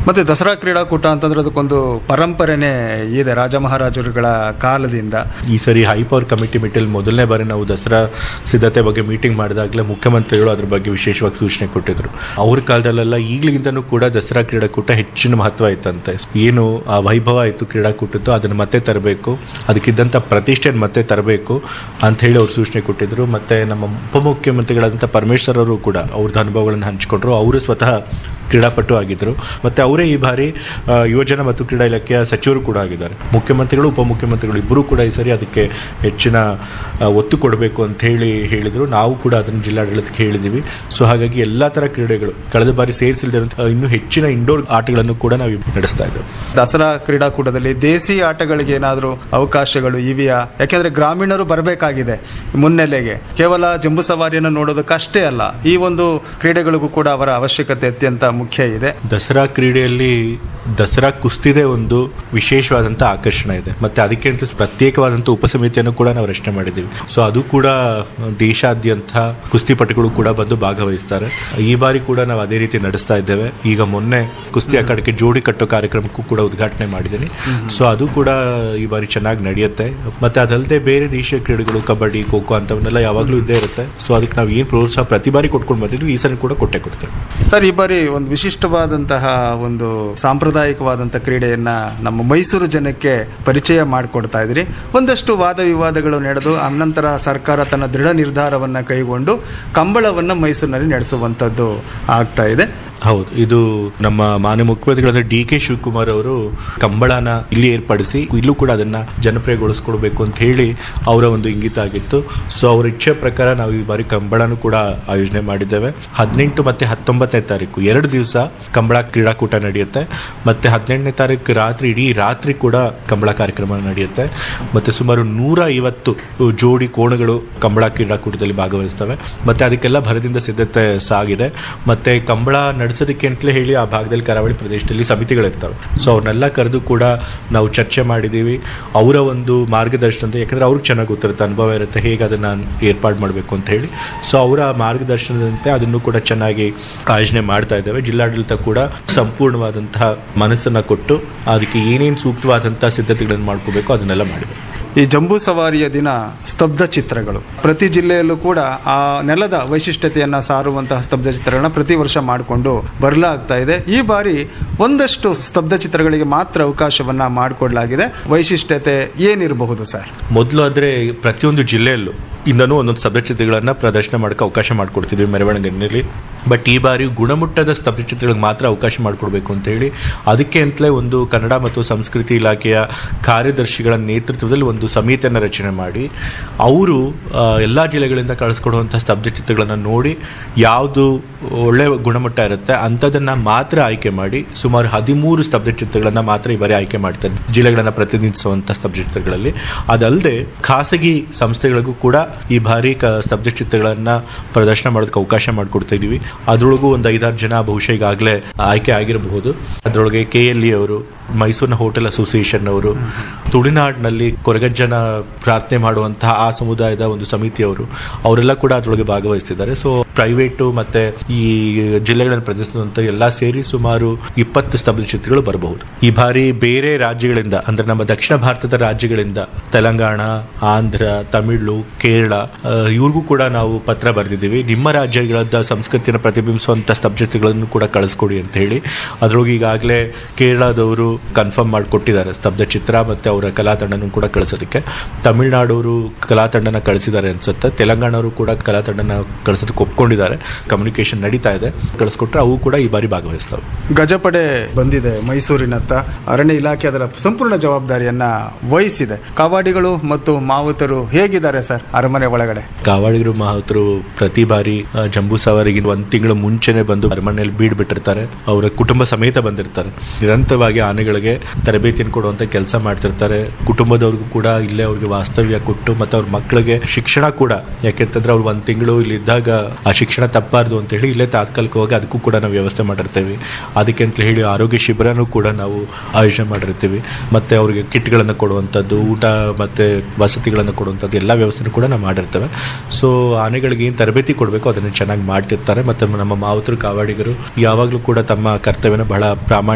ಮತ್ತೆ ದಸರಾ ಕ್ರೀಡಾಕೂಟ ಅಂತಂದ್ರೆ ಅದಕ್ಕೊಂದು ಪರಂಪರೆನೇ ಇದೆ ರಾಜ ಮಹಾರಾಜರುಗಳ ಕಾಲದಿಂದ ಈ ಸರಿ ಹೈ ಪವರ್ ಕಮಿಟಿ ಮೀಟಲ್ಲಿ ಮೊದಲನೇ ಬಾರಿ ನಾವು ದಸರಾ ಸಿದ್ಧತೆ ಬಗ್ಗೆ ಮೀಟಿಂಗ್ ಮಾಡಿದಾಗಲೇ ಮುಖ್ಯಮಂತ್ರಿಗಳು ಅದ್ರ ಬಗ್ಗೆ ವಿಶೇಷವಾಗಿ ಸೂಚನೆ ಕೊಟ್ಟಿದ್ರು ಅವ್ರ ಕಾಲದಲ್ಲೆಲ್ಲ ಈಗಲಿಗಿಂತನೂ ಕೂಡ ದಸರಾ ಕ್ರೀಡಾಕೂಟ ಹೆಚ್ಚಿನ ಮಹತ್ವ ಇತ್ತಂತೆ ಏನು ಆ ವೈಭವ ಇತ್ತು ಕ್ರೀಡಾಕೂಟದ್ದು ಅದನ್ನು ಮತ್ತೆ ತರಬೇಕು ಅದಕ್ಕಿದ್ದಂಥ ಪ್ರತಿಷ್ಠೆನ ಮತ್ತೆ ತರಬೇಕು ಅಂತ ಹೇಳಿ ಅವ್ರು ಸೂಚನೆ ಕೊಟ್ಟಿದ್ರು ಮತ್ತೆ ನಮ್ಮ ಉಪಮುಖ್ಯಮಂತ್ರಿಗಳಾದಂಥ ಪರಮೇಶ್ವರ್ ಅವರು ಕೂಡ ಅವ್ರದ್ದು ಅನುಭವಗಳನ್ನು ಹಂಚಿಕೊಂಡ್ರು ಅವರು ಸ್ವತಃ ಕ್ರೀಡಾಪಟು ಆಗಿದ್ದರು ಮತ್ತೆ ಅವರೇ ಈ ಬಾರಿ ಆ, ಯುವಜನ ಮತ್ತು ಕ್ರೀಡಾ ಇಲಾಖೆಯ ಸಚಿವರು ಕೂಡ ಆಗಿದ್ದಾರೆ ಮುಖ್ಯಮಂತ್ರಿಗಳು ಉಪಮುಖ್ಯಮಂತ್ರಿಗಳು ಇಬ್ಬರೂ ಕೂಡ ಈ ಸರಿ ಅದಕ್ಕೆ ಹೆಚ್ಚಿನ ಆ, ಒತ್ತು ಕೊಡಬೇಕು ಅಂತ ಹೇಳಿ ಹೇಳಿದರು ನಾವು ಕೂಡ ಅದನ್ನು ಜಿಲ್ಲಾಡಳಿತಕ್ಕೆ ಹೇಳಿದ್ದೀವಿ ಸೊ ಹಾಗಾಗಿ ಎಲ್ಲ ಥರ ಕ್ರೀಡೆಗಳು ಕಳೆದ ಬಾರಿ ಸೇರಿಸಿಲ್ದಿರಂಥ ಇನ್ನೂ ಹೆಚ್ಚಿನ ಇಂಡೋರ್ ಆಟಗಳನ್ನು ಕೂಡ ನಾವು ನಡೆಸ್ತಾ ಇದ್ದೇವೆ ದಸರಾ ಕ್ರೀಡಾಕೂಟದಲ್ಲಿ ದೇಸಿ ಆಟಗಳಿಗೆ ಏನಾದರೂ ಅವಕಾಶಗಳು ಇವೆಯಾ ಯಾಕೆಂದ್ರೆ ಗ್ರಾಮೀಣರು ಬರಬೇಕಾಗಿದೆ ಮುನ್ನೆಲೆಗೆ ಕೇವಲ ಜಂಬೂ ಸವಾರಿಯನ್ನು ನೋಡೋದಕ್ಕಷ್ಟೇ ಅಲ್ಲ ಈ ಒಂದು ಕ್ರೀಡೆಗಳಿಗೂ ಕೂಡ ಅವರ ಅವಶ್ಯಕತೆ ಅತ್ಯಂತ ಮುಖ್ಯ ಇದೆ ದಸರಾ ಕ್ರೀಡೆಯಲ್ಲಿ ದಸರಾ ಕುಸ್ತಿದೆ ಒಂದು ವಿಶೇಷವಾದಂಥ ಆಕರ್ಷಣೆ ಇದೆ ಮತ್ತೆ ಅದಕ್ಕೆ ಅಂತ ಪ್ರತ್ಯೇಕವಾದಂಥ ಉಪಸಮಿತಿಯನ್ನು ಕೂಡ ನಾವು ರಚನೆ ಮಾಡಿದ್ದೀವಿ ಸೊ ಅದು ಕೂಡ ದೇಶಾದ್ಯಂತ ಕುಸ್ತಿಪಟುಗಳು ಕೂಡ ಬಂದು ಭಾಗವಹಿಸ್ತಾರೆ ಈ ಬಾರಿ ಕೂಡ ನಾವು ಅದೇ ರೀತಿ ನಡೆಸ್ತಾ ಇದ್ದೇವೆ ಈಗ ಮೊನ್ನೆ ಕುಸ್ತಿ ಅಖಾಡಕ್ಕೆ ಜೋಡಿ ಕಟ್ಟೋ ಕಾರ್ಯಕ್ರಮಕ್ಕೂ ಕೂಡ ಉದ್ಘಾಟನೆ ಮಾಡಿದ್ದೀನಿ ಸೊ ಅದು ಕೂಡ ಈ ಬಾರಿ ಚೆನ್ನಾಗಿ ನಡೆಯುತ್ತೆ ಮತ್ತೆ ಅದಲ್ಲದೆ ಬೇರೆ ದೇಶೀಯ ಕ್ರೀಡೆಗಳು ಕಬಡ್ಡಿ ಖೋ ಖೋ ಅಂತವನ್ನೆಲ್ಲ ಯಾವಾಗಲೂ ಇದ್ದೇ ಇರುತ್ತೆ ಸೊ ಅದಕ್ಕೆ ನಾವು ಏನು ಪ್ರೋತ್ಸಾಹ ಪ್ರತಿ ಬಾರಿ ಕೊಟ್ಕೊಂಡು ಬಂದಿದ್ವಿ ಈ ಸರಿ ಕೂಡ ಕೊಟ್ಟೆ ಕೊಡ್ತೇವೆ ಸರ್ ಈ ಬಾರಿ ಒಂದು ವಿಶಿಷ್ಟವಾದಂತಹ ಒಂದು ಸಾಂಪ್ರದಾಯಿಕವಾದಂತಹ ಕ್ರೀಡೆಯನ್ನ ನಮ್ಮ ಮೈಸೂರು ಜನಕ್ಕೆ ಪರಿಚಯ ಮಾಡಿಕೊಡ್ತಾ ಇದ್ರಿ ಒಂದಷ್ಟು ವಾದ ವಿವಾದಗಳು ನಡೆದು ಅನಂತರ ಸರ್ಕಾರ ತನ್ನ ದೃಢ ನಿರ್ಧಾರವನ್ನ ಕೈಗೊಂಡು ಕಂಬಳವನ್ನ ಮೈಸೂರಿನಲ್ಲಿ ನಡೆಸುವಂತದ್ದು ಆಗ್ತಾ ಇದೆ ಹೌದು ಇದು ನಮ್ಮ ಮಾನ್ಯ ಮುಖ್ಯಮಂತ್ರಿಗಳಾದ ಡಿ ಕೆ ಶಿವಕುಮಾರ್ ಅವರು ಕಂಬಳನ ಇಲ್ಲಿ ಏರ್ಪಡಿಸಿ ಇಲ್ಲೂ ಕೂಡ ಅದನ್ನ ಜನಪ್ರಿಯಗೊಳಿಸ್ಕೊಡ್ಬೇಕು ಅಂತ ಹೇಳಿ ಅವರ ಒಂದು ಇಂಗಿತ ಆಗಿತ್ತು ಸೊ ಅವರ ಇಚ್ಛೆ ಪ್ರಕಾರ ನಾವು ಈ ಬಾರಿ ಕಂಬಳನು ಕೂಡ ಆಯೋಜನೆ ಮಾಡಿದ್ದೇವೆ ಹದಿನೆಂಟು ಮತ್ತೆ ಹತ್ತೊಂಬತ್ತನೇ ತಾರೀಕು ಎರಡು ದಿವಸ ಕಂಬಳ ಕ್ರೀಡಾಕೂಟ ನಡೆಯುತ್ತೆ ಮತ್ತೆ ಹದಿನೆಂಟನೇ ತಾರೀಕು ರಾತ್ರಿ ಇಡೀ ರಾತ್ರಿ ಕೂಡ ಕಂಬಳ ಕಾರ್ಯಕ್ರಮ ನಡೆಯುತ್ತೆ ಮತ್ತೆ ಸುಮಾರು ನೂರ ಐವತ್ತು ಜೋಡಿ ಕೋಣಗಳು ಕಂಬಳ ಕ್ರೀಡಾಕೂಟದಲ್ಲಿ ಭಾಗವಹಿಸ್ತವೆ ಮತ್ತೆ ಅದಕ್ಕೆಲ್ಲ ಭರದಿಂದ ಸಿದ್ಧತೆ ಸಾಗಿದೆ ಮತ್ತೆ ಕಂಬಳ ನಡೆಸೋದಕ್ಕೆ ಅಂತಲೇ ಹೇಳಿ ಆ ಭಾಗದಲ್ಲಿ ಕರಾವಳಿ ಪ್ರದೇಶದಲ್ಲಿ ಸಮಿತಿಗಳಿರ್ತವೆ ಸೊ ಅವ್ರನ್ನೆಲ್ಲ ಕರೆದು ಕೂಡ ನಾವು ಚರ್ಚೆ ಮಾಡಿದ್ದೀವಿ ಅವರ ಒಂದು ಮಾರ್ಗದರ್ಶನ ಯಾಕಂದ್ರೆ ಅವ್ರಿಗೆ ಚೆನ್ನಾಗಿ ಗೊತ್ತಿರುತ್ತೆ ಅನುಭವ ಇರುತ್ತೆ ಹೇಗೆ ಅದನ್ನು ಏರ್ಪಾಡು ಮಾಡಬೇಕು ಅಂತ ಹೇಳಿ ಸೊ ಅವರ ಮಾರ್ಗದರ್ಶನದಂತೆ ಅದನ್ನು ಕೂಡ ಚೆನ್ನಾಗಿ ಆಯೋಜನೆ ಮಾಡ್ತಾ ಇದ್ದೇವೆ ಜಿಲ್ಲಾಡಳಿತ ಕೂಡ ಸಂಪೂರ್ಣವಾದಂತಹ ಮನಸ್ಸನ್ನು ಕೊಟ್ಟು ಅದಕ್ಕೆ ಏನೇನು ಸೂಕ್ತವಾದಂತಹ ಸಿದ್ಧತೆಗಳನ್ನು ಮಾಡ್ಕೋಬೇಕು ಅದನ್ನೆಲ್ಲ ಮಾಡಿದೆ ಈ ಜಂಬೂ ಸವಾರಿಯ ದಿನ ಸ್ತಬ್ಧ ಚಿತ್ರಗಳು ಪ್ರತಿ ಜಿಲ್ಲೆಯಲ್ಲೂ ಕೂಡ ಆ ನೆಲದ ವೈಶಿಷ್ಟ್ಯತೆಯನ್ನ ಸಾರುವಂತಹ ಸ್ತಬ್ಧ ಚಿತ್ರಗಳನ್ನ ಪ್ರತಿ ವರ್ಷ ಮಾಡಿಕೊಂಡು ಬರಲಾಗ್ತಾ ಇದೆ ಈ ಬಾರಿ ಒಂದಷ್ಟು ಸ್ತಬ್ಧ ಚಿತ್ರಗಳಿಗೆ ಮಾತ್ರ ಅವಕಾಶವನ್ನ ಮಾಡಿಕೊಡ್ಲಾಗಿದೆ ವೈಶಿಷ್ಟ್ಯತೆ ಏನಿರಬಹುದು ಸರ್ ಮೊದಲು ಆದರೆ ಪ್ರತಿಯೊಂದು ಜಿಲ್ಲೆಯಲ್ಲೂ ಇಂದನೂ ಒಂದೊಂದು ಸ್ತಬ್ಧಚಿತ್ರಗಳನ್ನು ಪ್ರದರ್ಶನ ಮಾಡೋಕ್ಕೆ ಅವಕಾಶ ಮಾಡಿಕೊಡ್ತಿದ್ವಿ ಮೆರವಣಿಗೆಯಲ್ಲಿ ಬಟ್ ಈ ಬಾರಿ ಗುಣಮಟ್ಟದ ಸ್ತಬ್ಧಚಿತ್ರಗಳಿಗೆ ಮಾತ್ರ ಅವಕಾಶ ಮಾಡಿಕೊಡ್ಬೇಕು ಅಂತ ಹೇಳಿ ಅದಕ್ಕೆ ಅಂತಲೇ ಒಂದು ಕನ್ನಡ ಮತ್ತು ಸಂಸ್ಕೃತಿ ಇಲಾಖೆಯ ಕಾರ್ಯದರ್ಶಿಗಳ ನೇತೃತ್ವದಲ್ಲಿ ಒಂದು ಸಮಿತಿಯನ್ನು ರಚನೆ ಮಾಡಿ ಅವರು ಎಲ್ಲ ಜಿಲ್ಲೆಗಳಿಂದ ಕಳಿಸ್ಕೊಡುವಂಥ ಸ್ತಬ್ಧಚಿತ್ರಗಳನ್ನು ನೋಡಿ ಯಾವುದು ಒಳ್ಳೆ ಗುಣಮಟ್ಟ ಇರುತ್ತೆ ಅಂಥದನ್ನು ಮಾತ್ರ ಆಯ್ಕೆ ಮಾಡಿ ಸುಮಾರು ಹದಿಮೂರು ಸ್ತಬ್ಧಚಿತ್ರಗಳನ್ನು ಮಾತ್ರ ಈ ಬಾರಿ ಆಯ್ಕೆ ಮಾಡ್ತಾರೆ ಜಿಲ್ಲೆಗಳನ್ನು ಪ್ರತಿನಿಧಿಸುವಂಥ ಸ್ತಬ್ಧಚಿತ್ರಗಳಲ್ಲಿ ಅದಲ್ಲದೆ ಖಾಸಗಿ ಸಂಸ್ಥೆಗಳಿಗೂ ಕೂಡ ಈ ಬಾರಿ ಕ ಸ್ತಬ್ಧಚಿತ್ರಗಳನ್ನು ಪ್ರದರ್ಶನ ಮಾಡೋದಕ್ಕೆ ಅವಕಾಶ ಮಾಡಿಕೊಡ್ತಾ ಇದೀವಿ ಅದರೊಳಗೂ ಒಂದು ಐದಾರು ಜನ ಬಹುಶಃ ಈಗಾಗಲೇ ಆಯ್ಕೆ ಆಗಿರಬಹುದು ಅದರೊಳಗೆ ಕೆ ಎಲ್ ಇ ಅವರು ಮೈಸೂರಿನ ಹೋಟೆಲ್ ಅಸೋಸಿಯೇಷನ್ ಅವರು ತುಳುನಾಡಿನಲ್ಲಿ ಕೊರಗಜ್ಜನ ಪ್ರಾರ್ಥನೆ ಮಾಡುವಂತಹ ಆ ಸಮುದಾಯದ ಒಂದು ಸಮಿತಿಯವರು ಅವರೆಲ್ಲ ಕೂಡ ಅದರೊಳಗೆ ಭಾಗವಹಿಸ್ತಿದ್ದಾರೆ ಸೊ ಪ್ರೈವೇಟು ಮತ್ತೆ ಈ ಜಿಲ್ಲೆಗಳನ್ನು ಪ್ರತಿನಿಧಿಸುವಂತ ಎಲ್ಲ ಸೇರಿ ಸುಮಾರು ಇಪ್ಪತ್ತು ಸ್ತಬ್ಧಚಿತ್ರಗಳು ಬರಬಹುದು ಈ ಬಾರಿ ಬೇರೆ ರಾಜ್ಯಗಳಿಂದ ಅಂದ್ರೆ ನಮ್ಮ ದಕ್ಷಿಣ ಭಾರತದ ರಾಜ್ಯಗಳಿಂದ ತೆಲಂಗಾಣ ಆಂಧ್ರ ತಮಿಳು ಕೇರಳ ಆ, ಇವ್ರಿಗೂ ಕೂಡ ನಾವು ಪತ್ರ ಬರೆದಿದ್ದೀವಿ ನಿಮ್ಮ ರಾಜ್ಯಗಳದ ಸಂಸ್ಕೃತಿಯನ್ನು ಪ್ರತಿಬಿಂಬಿಸುವಂತ ಸ್ತಬ್ಧಚಿತ್ರಗಳನ್ನು ಕೂಡ ಕಳಿಸ್ಕೊಡಿ ಅಂತ ಹೇಳಿ ಅದ್ರೊಳಗೆ ಈಗಾಗಲೇ ಕೇರಳದವರು ಕನ್ಫರ್ಮ್ ಮಾಡಿಕೊಟ್ಟಿದ್ದಾರೆ ಸ್ತಬ್ಧ ಚಿತ್ರ ಮತ್ತೆ ಅವರ ಕಲಾ ತಂಡನೂ ಕೂಡ ಕಳಿಸೋದಕ್ಕೆ ತಮಿಳುನಾಡವರು ಕಲಾ ತಂಡನ ಕಳಿಸಿದ್ದಾರೆ ಅನ್ಸುತ್ತೆ ತೆಲಂಗಾಣವರು ಕೂಡ ಕಲಾ ತಂಡನ ಕಳಿಸೋದಕ್ಕೆ ಒಪ್ಕೊಂಡಿದ್ದಾರೆ ಕಮ್ಯುನಿಕೇಶನ್ ನಡೀತಾ ಇದೆ ಕಳಿಸ್ಕೊಟ್ರೆ ಅವು ಕೂಡ ಈ ಬಾರಿ ಭಾಗವಹಿಸ್ತವೆ ಗಜಪಡೆ ಬಂದಿದೆ ಮೈಸೂರಿನತ್ತ ಅರಣ್ಯ ಇಲಾಖೆ ಅದರ ಸಂಪೂರ್ಣ ಜವಾಬ್ದಾರಿಯನ್ನ ವಹಿಸಿದೆ ಕಾವಾಡಿಗಳು ಮತ್ತು ಮಾವುತರು ಹೇಗಿದ್ದಾರೆ ಸರ್ ಅರಮನೆ ಒಳಗಡೆ ಕಾವಾಡಿಗರು ಮಹಾತ್ರು ಪ್ರತಿ ಬಾರಿ ಆ, ಜಂಬೂ ಸವಾರಿಗೆ ಒಂದ್ ತಿಂಗಳು ಮುಂಚೆನೆ ಬಂದು ಅರಮನೆಯಲ್ಲಿ ಬೀಡ್ ಬಿಟ್ಟಿರ್ತಾರೆ ಅವರ ಕುಟುಂಬ ಸಮೇತ ಬಂದಿರ್ತಾರೆ ನಿರಂತರವಾಗಿ ಆನೆಗಳಿಗೆ ತರಬೇತಿಯನ್ನು ಕೊಡುವಂತ ಕೆಲಸ ಮಾಡ್ತಿರ್ತಾರೆ ಕುಟುಂಬದವ್ರಿಗೂ ಕೂಡ ಇಲ್ಲೇ ಅವ್ರಿಗೆ ವಾಸ್ತವ್ಯ ಕೊಟ್ಟು ಮತ್ತೆ ಅವ್ರ ಮಕ್ಕಳಿಗೆ ಶಿಕ್ಷಣ ಕೂಡ ಯಾಕೆಂತಂದ್ರೆ ಅವ್ರು ಒಂದ್ ತಿಂಗಳು ಇಲ್ಲಿದ್ದಾಗ ಆ ಶಿಕ್ಷಣ ತಪ್ಪಾರ್ದು ಅಂತ ಹೇಳಿ ಇಲ್ಲೇ ತಾತ್ಕಾಲಿಕವಾಗಿ ಅದಕ್ಕೂ ಕೂಡ ನಾವು ವ್ಯವಸ್ಥೆ ಮಾಡಿರ್ತೀವಿ ಅದಕ್ಕೆ ಅಂತ ಹೇಳಿ ಆರೋಗ್ಯ ಶಿಬಿರನೂ ಕೂಡ ನಾವು ಆಯೋಜನೆ ಮಾಡಿರ್ತೀವಿ ಮತ್ತೆ ಅವ್ರಿಗೆ ಕಿಟ್ಗಳನ್ನು ಕೊಡುವಂಥದ್ದು ಊಟ ಮತ್ತೆ ವಸತಿಗಳನ್ನು ಕೊಡುವಂಥದ್ದು ಎಲ್ಲ ವ್ಯವಸ್ಥೆನೂ ಕೂಡ ನಾವು ಮಾಡಿರ್ತೇವೆ ಸೊ ಆನೆಗಳಿಗೆ ಏನು ತರಬೇತಿ ಕೊಡಬೇಕು ಅದನ್ನು ಚೆನ್ನಾಗಿ ಮಾಡ್ತಿರ್ತಾರೆ ಮತ್ತೆ ನಮ್ಮ ಮಾವುತರು ಕಾವಾಡಿಗರು ಯಾವಾಗಲೂ ಕೂಡ ತಮ್ಮ ಕರ್ತವ್ಯನ ಬಹಳ ಪ್ರಾಮಾಣಿಕ